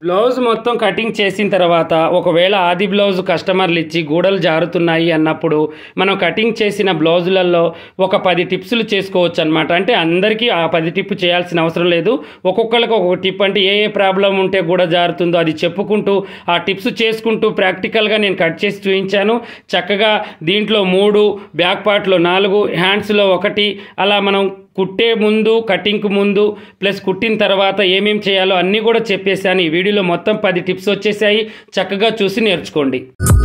blouse మొత్తం cutting చేసిన తర్వాత ఒకవేళ ఆది బ్లౌజ్ కస్టమర్లు ఇచ్చి గూడలు జారుతున్నాయి అన్నప్పుడు మనం కటింగ్ చేసిన బ్లౌజులలో ఒక పది టిప్స్లు చేసుకోవచ్చు అనమాట అంటే అందరికీ ఆ పది టిప్ చేయాల్సిన అవసరం లేదు ఒక్కొక్కరికి ఒక్కొక్క టిప్ అంటే ఏ ఏ ప్రాబ్లం ఉంటే గూడ జారుతుందో అది చెప్పుకుంటూ ఆ టిప్స్ చేసుకుంటూ ప్రాక్టికల్గా నేను కట్ చేసి చూపించాను చక్కగా దీంట్లో మూడు బ్యాక్ పార్ట్లో నాలుగు హ్యాండ్స్లో ఒకటి అలా మనం కుట్టే ముందు కటింగ్కి ముందు ప్లస్ కుట్టిన తర్వాత ఏమేం చేయాలో అన్నీ కూడా చెప్పేశాను ఈ వీడియోలో మొత్తం పది టిప్స్ వచ్చేసాయి చక్కగా చూసి నేర్చుకోండి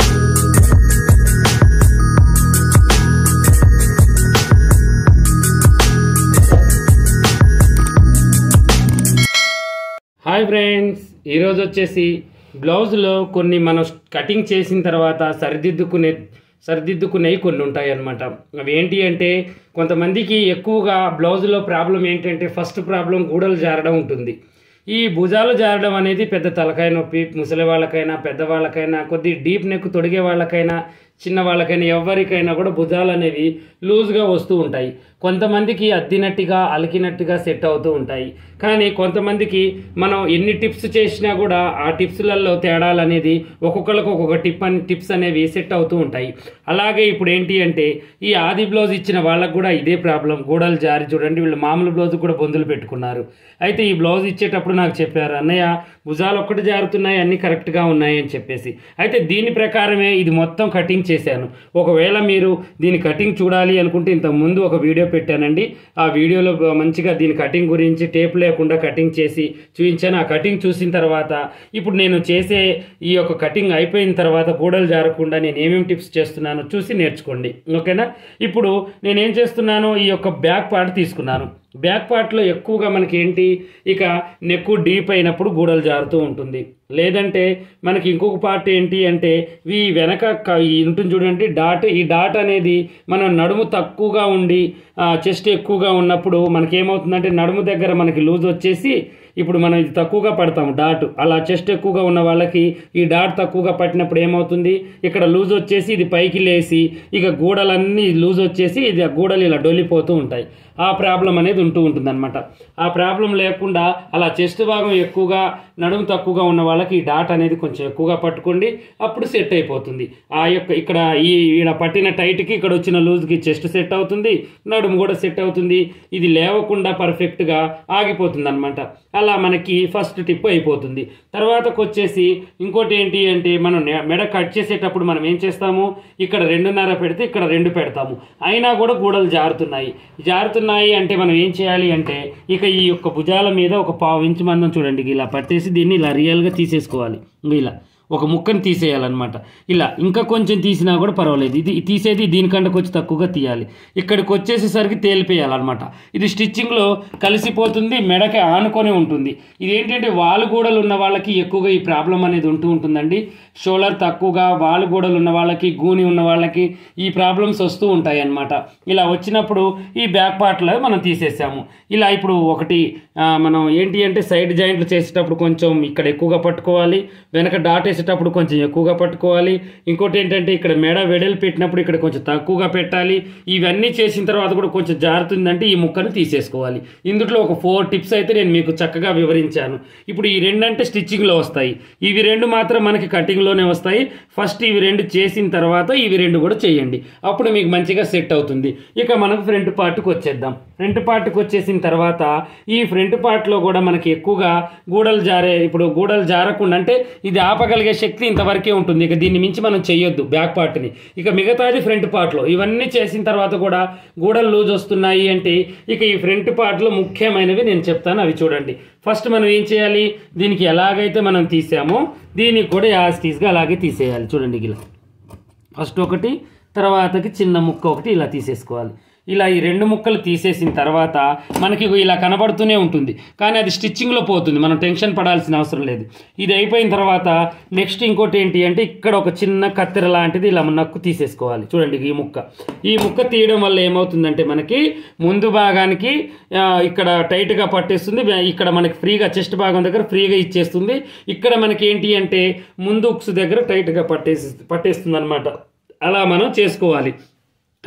హాయ్ ఫ్రెండ్స్ ఈరోజు వచ్చేసి బ్లౌజ్లో కొన్ని మనం కటింగ్ చేసిన తర్వాత సరిదిద్దుకునే సరిదిద్దుకునేవి కొన్ని ఉంటాయి అన్నమాట అవి ఏంటి అంటే కొంతమందికి ఎక్కువగా బ్లౌజ్లో ప్రాబ్లం ఏంటంటే ఫస్ట్ ప్రాబ్లం గూడలు జారడం ఉంటుంది ఈ భుజాలు జారడం అనేది పెద్ద తలకాయ నొప్పి ముసలి వాళ్ళకైనా పెద్దవాళ్ళకైనా కొద్ది డీప్ నెక్ తొడిగే వాళ్ళకైనా చిన్న వాళ్ళకైనా ఎవరికైనా కూడా భుజాలు అనేవి లూజ్గా వస్తూ ఉంటాయి కొంతమందికి అద్దినట్టుగా అలికినట్టుగా సెట్ అవుతూ ఉంటాయి కానీ కొంతమందికి మనం ఎన్ని టిప్స్ చేసినా కూడా ఆ టిప్స్లలో తేడాలు అనేది ఒక్కొక్కరికి ఒక్కొక్క టిప్ అని టిప్స్ అనేవి సెట్ అవుతూ ఉంటాయి అలాగే ఇప్పుడు ఏంటి అంటే ఈ ఆది బ్లౌజ్ ఇచ్చిన వాళ్ళకు కూడా ఇదే ప్రాబ్లం గోడలు జారి చూడండి వీళ్ళు మామూలు బ్లౌజ్ కూడా బొందులు పెట్టుకున్నారు అయితే ఈ బ్లౌజ్ ఇచ్చేటప్పుడు నాకు చెప్పారు అన్నయ్య భుజాలు ఒక్కటి జారుతున్నాయి అన్నీ కరెక్ట్గా ఉన్నాయి అని చెప్పేసి అయితే దీని ప్రకారమే ఇది మొత్తం కటింగ్ చేశాను ఒకవేళ మీరు దీని కటింగ్ చూడాలి అనుకుంటే ఇంత ముందు ఒక వీడియో పెట్టానండి ఆ వీడియోలో మంచిగా దీని కటింగ్ గురించి టేప్ లేకుండా కటింగ్ చేసి చూపించాను ఆ కటింగ్ చూసిన తర్వాత ఇప్పుడు నేను చేసే ఈ యొక్క కటింగ్ అయిపోయిన తర్వాత గూడలు జారకుండా నేను ఏమేమి టిప్స్ చేస్తున్నానో చూసి నేర్చుకోండి ఓకేనా ఇప్పుడు నేనేం చేస్తున్నాను ఈ యొక్క బ్యాక్ పార్ట్ తీసుకున్నాను బ్యాక్ పార్ట్లో ఎక్కువగా మనకి ఏంటి ఇక నెక్కు డీప్ అయినప్పుడు గూడలు జారుతూ ఉంటుంది లేదంటే మనకి ఇంకొక పార్ట్ ఏంటి అంటే ఈ వెనక క- ఈ ఉంటుంది చూడండి డాట్ ఈ డాట్ అనేది మన నడుము తక్కువగా ఉండి చెస్ట్ ఎక్కువగా ఉన్నప్పుడు మనకి ఏమవుతుందంటే నడుము దగ్గర మనకి లూజ్ వచ్చేసి ఇప్పుడు మనం ఇది తక్కువగా పడతాము డాట్ అలా చెస్ట్ ఎక్కువగా ఉన్న వాళ్ళకి ఈ డాట్ తక్కువగా పట్టినప్పుడు ఏమవుతుంది ఇక్కడ లూజ్ వచ్చేసి ఇది పైకి లేసి ఇక గూడలన్నీ లూజ్ వచ్చేసి ఇది ఆ గూడలు ఇలా డొల్లిపోతూ ఉంటాయి ఆ ప్రాబ్లం అనేది ఉంటూ ఉంటుంది అనమాట ఆ ప్రాబ్లం లేకుండా అలా చెస్ట్ భాగం ఎక్కువగా నడుము తక్కువగా ఉన్న వాళ్ళకి ఈ డాట్ అనేది కొంచెం ఎక్కువగా పట్టుకోండి అప్పుడు సెట్ అయిపోతుంది ఆ యొక్క ఇక్కడ ఈ ఇలా పట్టిన టైట్కి ఇక్కడ వచ్చిన లూజ్కి చెస్ట్ సెట్ అవుతుంది నడుము కూడా సెట్ అవుతుంది ఇది లేవకుండా పర్ఫెక్ట్గా ఆగిపోతుంది అనమాట అలా మనకి ఫస్ట్ టిప్ అయిపోతుంది తర్వాతకు వచ్చేసి ఇంకోటి ఏంటి అంటే మనం నె- మెడ కట్ చేసేటప్పుడు మనం ఏం చేస్తాము ఇక్కడ రెండున్నర పెడితే ఇక్కడ రెండు పెడతాము అయినా కూడా గూడలు జారుతున్నాయి జారుతున్నాయి అంటే మనం ఏం చేయాలి అంటే ఇక ఈ యొక్క భుజాల మీద ఒక పావు ఇంచు మందం చూడండి ఇలా పట్టేసి దీన్ని ఇలా రియల్గా తీసేసుకోవాలి ఇంగ ఇలా ఒక ముక్కను తీసేయాలన్నమాట ఇలా ఇంకా కొంచెం తీసినా కూడా పర్వాలేదు ఇది తీసేది దీనికంటే కొంచెం తక్కువగా తీయాలి ఇక్కడికి వచ్చేసేసరికి తేలిపేయాలన్నమాట ఇది స్టిచ్చింగ్లో కలిసిపోతుంది మెడకి ఆనుకొని ఉంటుంది ఇది ఏంటంటే వాలు గోడలు ఉన్న వాళ్ళకి ఎక్కువగా ఈ ప్రాబ్లం అనేది ఉంటూ ఉంటుందండి షోల్డర్ తక్కువగా వాలు గోడలు ఉన్న వాళ్ళకి గూని ఉన్న వాళ్ళకి ఈ ప్రాబ్లమ్స్ వస్తూ ఉంటాయి అన్నమాట ఇలా వచ్చినప్పుడు ఈ బ్యాక్ పార్ట్లో మనం తీసేసాము ఇలా ఇప్పుడు ఒకటి ఆ, మనం ఏంటి అంటే సైడ్ జాయింట్లు చేసేటప్పుడు కొంచెం ఇక్కడ ఎక్కువగా పట్టుకోవాలి వెనక డాట్ వేసేటప్పుడు కొంచెం ఎక్కువగా పట్టుకోవాలి ఇంకోటి ఏంటంటే ఇక్కడ మెడ వెడలు పెట్టినప్పుడు ఇక్కడ కొంచెం తక్కువగా పెట్టాలి ఇవన్నీ చేసిన తర్వాత కూడా కొంచెం జారుతుందంటే ఈ ముక్కను తీసేసుకోవాలి ఇందులో ఒక ఫోర్ టిప్స్ అయితే నేను మీకు చక్కగా వివరించాను ఇప్పుడు ఈ రెండు అంటే స్టిచ్చింగ్లో వస్తాయి ఇవి రెండు మాత్రం మనకి కటింగ్లోనే వస్తాయి ఫస్ట్ ఇవి రెండు చేసిన తర్వాత ఇవి రెండు కూడా చేయండి అప్పుడు మీకు మంచిగా సెట్ అవుతుంది ఇక మనకు ఫ్రంట్ పార్ట్కి వచ్చేద్దాం ఫ్రంట్ పార్ట్కి వచ్చేసిన తర్వాత ఈ ఫ్రంట్ పార్ట్లో కూడా మనకి ఎక్కువగా గూడలు జారే ఇప్పుడు గూడలు జారకుండా అంటే ఇది ఆపగలిగే శక్తి ఇంతవరకే ఉంటుంది ఇక దీన్ని మించి మనం చేయొద్దు బ్యాక్ పార్ట్ని ఇక మిగతాది ఫ్రంట్ పార్ట్లో ఇవన్నీ చేసిన తర్వాత కూడా గూడలు లూజ్ వస్తున్నాయి అంటే ఇక ఈ ఫ్రంట్ పార్ట్లో ముఖ్యమైనవి నేను చెప్తాను అవి చూడండి ఫస్ట్ మనం ఏం చేయాలి దీనికి ఎలాగైతే మనం తీసామో దీనికి కూడా యాజ్ టీస్గా అలాగే తీసేయాలి చూడండి ఇలా ఫస్ట్ ఒకటి తర్వాతకి చిన్న ముక్క ఒకటి ఇలా తీసేసుకోవాలి ఇలా ఈ రెండు ముక్కలు తీసేసిన తర్వాత మనకి ఇగో ఇలా కనబడుతూనే ఉంటుంది కానీ అది స్టిచ్చింగ్లో పోతుంది మనం టెన్షన్ పడాల్సిన అవసరం లేదు ఇది అయిపోయిన తర్వాత నెక్స్ట్ ఇంకోటి ఏంటి అంటే ఇక్కడ ఒక చిన్న కత్తెర లాంటిది ఇలా నక్కు తీసేసుకోవాలి చూడండి ఈ ముక్క ఈ ముక్క తీయడం వల్ల ఏమవుతుందంటే మనకి ముందు భాగానికి ఆ, ఇక్కడ టైట్గా పట్టేస్తుంది వే- ఇక్కడ మనకి ఫ్రీగా చెస్ట్ భాగం దగ్గర ఫ్రీగా ఇచ్చేస్తుంది ఇక్కడ మనకి ఏంటి అంటే ముందు ఉక్స్ దగ్గర టైట్గా పట్టేసి పట్టేస్తుంది అనమాట అలా మనం చేసుకోవాలి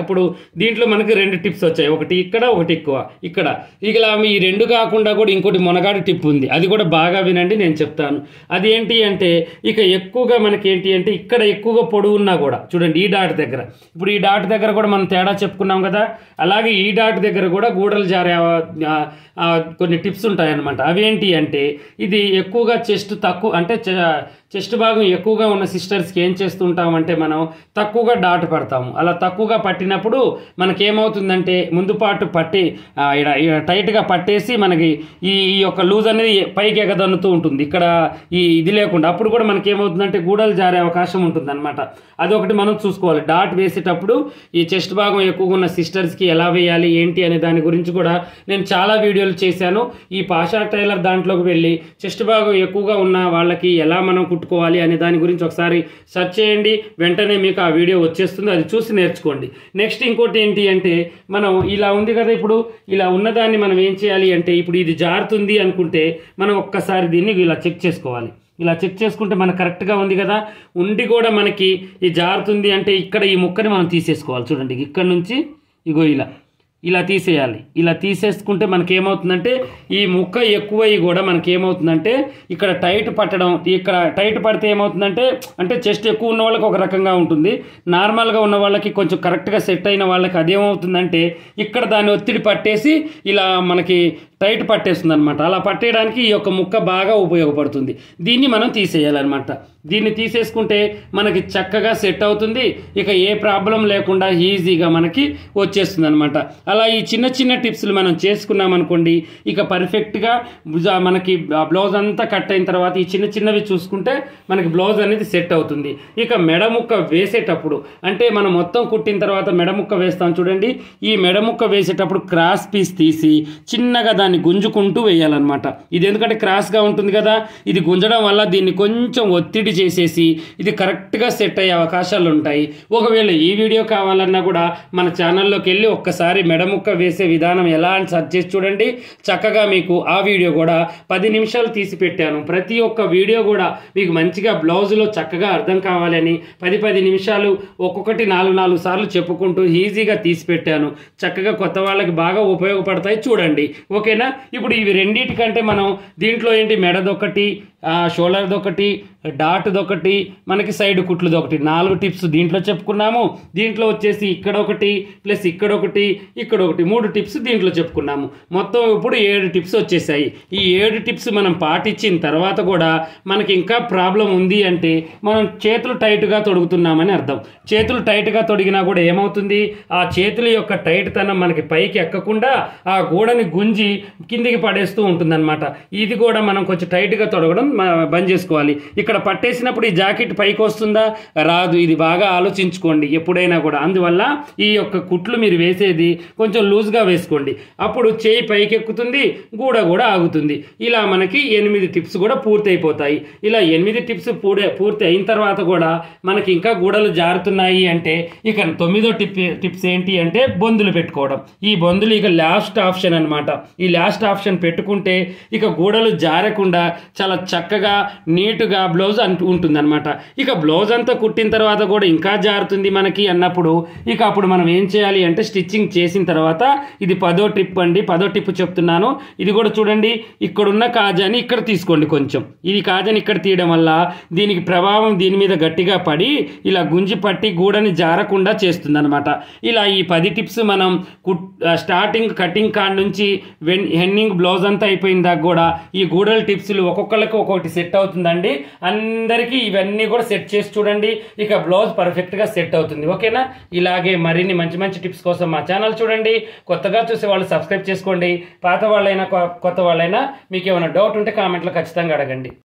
అప్పుడు దీంట్లో మనకి రెండు టిప్స్ వచ్చాయి ఒకటి ఇక్కడ ఒకటి ఎక్కువ ఇక్కడ ఇలా ఈ రెండు కాకుండా కూడా ఇంకోటి మొనగాడి టిప్ ఉంది అది కూడా బాగా వినండి నేను చెప్తాను అది ఏంటి అంటే ఇక ఎక్కువగా మనకి ఏంటి అంటే ఇక్కడ ఎక్కువగా పొడవు ఉన్నా కూడా చూడండి ఈ డాట్ దగ్గర ఇప్పుడు ఈ డాట్ దగ్గర కూడా మనం తేడా చెప్పుకున్నాం కదా అలాగే ఈ డాట్ దగ్గర కూడా గూడలు జారే ఆ, ఆ, కొన్ని టిప్స్ ఉంటాయన్నమాట అవేంటి అంటే ఇది ఎక్కువగా చెస్ట్ తక్కువ అంటే చెస్ట్ భాగం ఎక్కువగా ఉన్న సిస్టర్స్కి ఏం చేస్తుంటామంటే మనం తక్కువగా డాట్ పడతాము అలా తక్కువగా పట్టినప్పుడు మనకేమవుతుందంటే ముందు పాటు పట్టి ఆ, ఈడ ఈడ టైట్గా పట్టేసి మనకి ఈ ఈ యొక్క లూజ్ అనేది పైకి ఎగదన్నుతూ ఉంటుంది ఇక్కడ ఈ ఇది లేకుండా అప్పుడు కూడా మనకి ఏమవుతుందంటే గూడలు జారే అవకాశం ఉంటుంది అనమాట అదొకటి మనం చూసుకోవాలి డాట్ వేసేటప్పుడు ఈ చెస్ట్ భాగం ఎక్కువగా ఉన్న సిస్టర్స్కి ఎలా వేయాలి ఏంటి అనే దాని గురించి కూడా నేను చాలా వీడియోలు చేశాను ఈ పాషా టైలర్ దాంట్లోకి వెళ్ళి చెస్ట్ భాగం ఎక్కువగా ఉన్న వాళ్ళకి ఎలా మనం కుట్టుకోవాలి అనే దాని గురించి ఒకసారి సెర్చ్ చేయండి వెంటనే మీకు ఆ వీడియో వచ్చేస్తుంది అది చూసి నేర్చుకోండి నెక్స్ట్ ఇంకోటి ఏంటి అంటే మనం ఇలా ఉంది కదా ఇప్పుడు ఇలా ఉన్నదాన్ని మనం ఏం చేయాలి అంటే ఇప్పుడు ఇది జారుతుంది అనుకుంటే మనం ఒక్కసారి దీన్ని ఇలా చెక్ చేసుకోవాలి ఇలా చెక్ చేసుకుంటే మనకు కరెక్ట్గా ఉంది కదా ఉండి కూడా మనకి ఈ జారుతుంది అంటే ఇక్కడ ఈ ముక్కని మనం తీసేసుకోవాలి చూడండి ఇక్కడ నుంచి ఇగో ఇలా ఇలా తీసేయాలి ఇలా తీసేసుకుంటే మనకి ఏమవుతుందంటే ఈ ముక్క ఎక్కువయ్యి కూడా మనకి ఏమవుతుందంటే ఇక్కడ టైట్ పట్టడం ఇక్కడ టైట్ పడితే ఏమవుతుందంటే అంటే చెస్ట్ ఎక్కువ ఉన్న వాళ్ళకి ఒక రకంగా ఉంటుంది నార్మల్గా ఉన్న వాళ్ళకి కొంచెం కరెక్ట్గా సెట్ అయిన వాళ్ళకి అదేమవుతుందంటే ఇక్కడ దాన్ని ఒత్తిడి పట్టేసి ఇలా మనకి టైట్ పట్టేస్తుంది అనమాట అలా పట్టేయడానికి ఈ యొక్క ముక్క బాగా ఉపయోగపడుతుంది దీన్ని మనం తీసేయాలన్నమాట దీన్ని తీసేసుకుంటే మనకి చక్కగా సెట్ అవుతుంది ఇక ఏ ప్రాబ్లం లేకుండా ఈజీగా మనకి వచ్చేస్తుంది అనమాట అలా ఈ చిన్న చిన్న టిప్స్లు మనం చేసుకున్నాం అనుకోండి ఇక పర్ఫెక్ట్గా భుజ- మనకి ఆ బ్లౌజ్ అంతా కట్ అయిన తర్వాత ఈ చిన్న చిన్నవి చూసుకుంటే మనకి బ్లౌజ్ అనేది సెట్ అవుతుంది ఇక మెడ ముక్క వేసేటప్పుడు అంటే మనం మొత్తం కుట్టిన తర్వాత మెడ ముక్క వేస్తాం చూడండి ఈ మెడ ముక్క వేసేటప్పుడు క్రాస్ పీస్ తీసి చిన్నగా దాన్ని గుంజుకుంటూ వేయాలన్నమాట ఇది ఎందుకంటే క్రాస్గా ఉంటుంది కదా ఇది గుంజడం వల్ల దీన్ని కొంచెం ఒత్తిడి చేసేసి ఇది కరెక్ట్గా సెట్ అయ్యే అవకాశాలు ఉంటాయి ఒకవేళ ఈ వీడియో కావాలన్నా కూడా మన ఛానల్లోకి వెళ్ళి ఒక్కసారి మెడముక్క వేసే విధానం ఎలా అని సెర్చ్ చేసి చూడండి చక్కగా మీకు ఆ వీడియో కూడా పది నిమిషాలు తీసి పెట్టాను ప్రతి ఒక్క వీడియో కూడా మీకు మంచిగా బ్లౌజులో చక్కగా అర్థం కావాలని పది పది నిమిషాలు ఒక్కొక్కటి నాలుగు నాలుగు సార్లు చెప్పుకుంటూ ఈజీగా తీసి పెట్టాను చక్కగా కొత్త వాళ్ళకి బాగా ఉపయోగపడతాయి చూడండి ఓకేనా ఇప్పుడు ఇవి రెండింటికంటే మనం దీంట్లో ఏంటి మెడదొకటి షోల్డర్దొకటి డాట్దొకటి మనకి సైడ్ కుట్లదొకటి నాలుగు టిప్స్ దీంట్లో చెప్పుకున్నాము దీంట్లో వచ్చేసి ఇక్కడ ఒకటి ప్లస్ ఇక్కడ ఒకటి ఇక్కడ ఒకటి మూడు టిప్స్ దీంట్లో చెప్పుకున్నాము మొత్తం ఇప్పుడు ఏడు టిప్స్ వచ్చేసాయి ఈ ఏడు టిప్స్ మనం పాటించిన తర్వాత కూడా మనకి ఇంకా ప్రాబ్లం ఉంది అంటే మనం చేతులు టైట్గా తొడుగుతున్నామని అర్థం చేతులు టైట్గా తొడిగినా కూడా ఏమవుతుంది ఆ చేతుల యొక్క టైట్ తనం మనకి పైకి ఎక్కకుండా ఆ గోడని గుంజి కిందికి పడేస్తూ ఉంటుందన్నమాట ఇది కూడా మనం కొంచెం టైట్గా తొడగడం మ- బంద్ చేసుకోవాలి ఇక్కడ పట్టేసినప్పుడు ఈ జాకెట్ పైకి వస్తుందా రాదు ఇది బాగా ఆలోచించుకోండి ఎప్పుడైనా కూడా అందువల్ల ఈ యొక్క కుట్లు మీరు వేసేది కొంచెం లూజ్గా వేసుకోండి అప్పుడు చేయి పైకి ఎక్కుతుంది గూడ కూడా ఆగుతుంది ఇలా మనకి ఎనిమిది టిప్స్ కూడా పూర్తి అయిపోతాయి ఇలా ఎనిమిది టిప్స్ పూడే పూర్తి అయిన తర్వాత కూడా మనకి ఇంకా గూడలు జారుతున్నాయి అంటే ఇక తొమ్మిదో టిప్ టిప్స్ ఏంటి అంటే బొందులు పెట్టుకోవడం ఈ బొందులు ఇక లాస్ట్ ఆప్షన్ అన్నమాట ఈ లాస్ట్ ఆప్షన్ పెట్టుకుంటే ఇక గూడలు జారకుండా చాలా చక్కగా నీట్గా బ్లౌజ్ అంటూ ఉంటుందన్నమాట ఇక బ్లౌజ్ అంతా కుట్టిన తర్వాత కూడా ఇంకా జారుతుంది మనకి అన్నప్పుడు ఇక అప్పుడు మనం ఏం చేయాలి అంటే స్టిచ్చింగ్ చేసిన తర్వాత ఇది పదో టిప్ అండి పదో టిప్ చెప్తున్నాను ఇది కూడా చూడండి ఇక్కడున్న కాజాని ఇక్కడ తీసుకోండి కొంచెం ఇది కాజాని ఇక్కడ తీయడం వల్ల దీనికి ప్రభావం దీని మీద గట్టిగా పడి ఇలా గుంజి పట్టి గూడని జారకుండా చేస్తుంది ఇలా ఈ పది టిప్స్ మనం కుట్ స్టార్టింగ్ కటింగ్ కాడ నుంచి వెన్ హెన్నింగ్ బ్లౌజ్ అంతా అయిపోయిన దాకా కూడా ఈ గూడల టిప్స్లు ఒక్కొక్కరికి ఒక్కొక్కటి సెట్ అవుతుందండి అందరికీ ఇవన్నీ కూడా సెట్ చేసి చూడండి ఇక బ్లౌజ్ పర్ఫెక్ట్గా సెట్ అవుతుంది ఓకేనా ఇలాగే మరిన్ని మంచి మంచి టిప్స్ కోసం మా ఛానల్ చూడండి కొత్తగా చూసే వాళ్ళు సబ్స్క్రైబ్ చేసుకోండి పాత వాళ్ళైనా కొ- కొత్త వాళ్ళైనా మీకు ఏమైనా డౌట్ ఉంటే కామెంట్లో ఖచ్చితంగా అడగండి